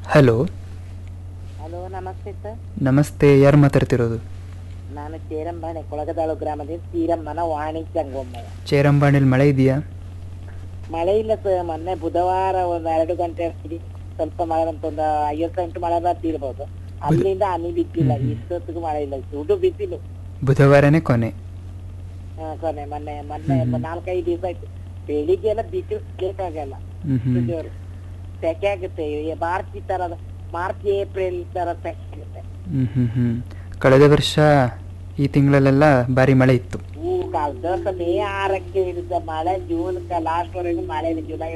hello hello ನಮಸ್ತೆ sir ನಮಸ್ತೆ ಯಾರು ಮಾತಾಡ್ತಿರೋದು ನಾನು ಚೇರಂಬಾಣೆ ಕೊಳಗದಾಳು ಗ್ರಾಮದಿಂದ ತೀರಮ್ಮನ ವಾಣಿ ಸಂಗೊಮ್ಮಯ್ಯ ಚೇರಂಬಾಣಿಲ್ ಮಳೆ ಇದೆಯಾ ಮಳೆ ಇಲ್ಲ ಸರ್ ಮೊನ್ನೆ ಬುಧವಾರ ಒಂದು ಎರಡು ಗಂಟೆ ಅಷ್ಟಿಗೆ ಸ್ವಲ್ಪ ಮಳೆ ಬಂತು ಒಂದು ಐವತ್ತು ಗಂಟೆ ಮಳೆ ಬರ್ತಿರ್ಬೋದು ಅಲ್ಲಿಂದ ಹನಿ ಬಿದ್ದಿಲ್ಲ ಇಷ್ಟೊತ್ತಿಗೂ ಮಳೆ ಇಲ್ಲ ಸುಡು ಬಿಸಿಲು ಬುಧವಾರನೇ ಕೊನೆ ಹಾ, ಕೊನೆ ಮೊನ್ನೆ ಮೊನ್ನೆ ನಾಲ್ಕೈದು ದಿವಸ ಆಯ್ತು ಬೆಳಿಗ್ಗೆ ಎಲ್ಲ ಬಿಸಿಲು ಬೇಕಾಗಲ್ಲ ಹ್ಮ್ ಹ್ಮ್ ಜೋರು ಸೆಕೆ ಆಗುತ್ತೆ ಈ ಮಾರ್ಚ್ ಈ ತರದ ಮಾರ್ಚ್ ಏಪ್ರಿಲ್ ತರ ಸೆಕೆ ಆಗುತ್ತೆ ಹ್ಮ್ ಹ್ಮ್ ಹ್ಮ್ ಕಳೆದ ವರ್ಷ ಈ ತಿಂಗಳಲ್ಲೆಲ್ಲ ಭಾರಿ ಮಳೆ ಇತ್ತು ಹೂ ಕಳೆದ ವರ್ಷ ಮೇ ಆರಕ್ಕೆ ಹಿಡಿದ ಮಳೆ ಜೂನ್ ಲಾಸ್ಟ್ ವರೆಗೂ ಮಳೆ ಇದೆ ಜುಲೈ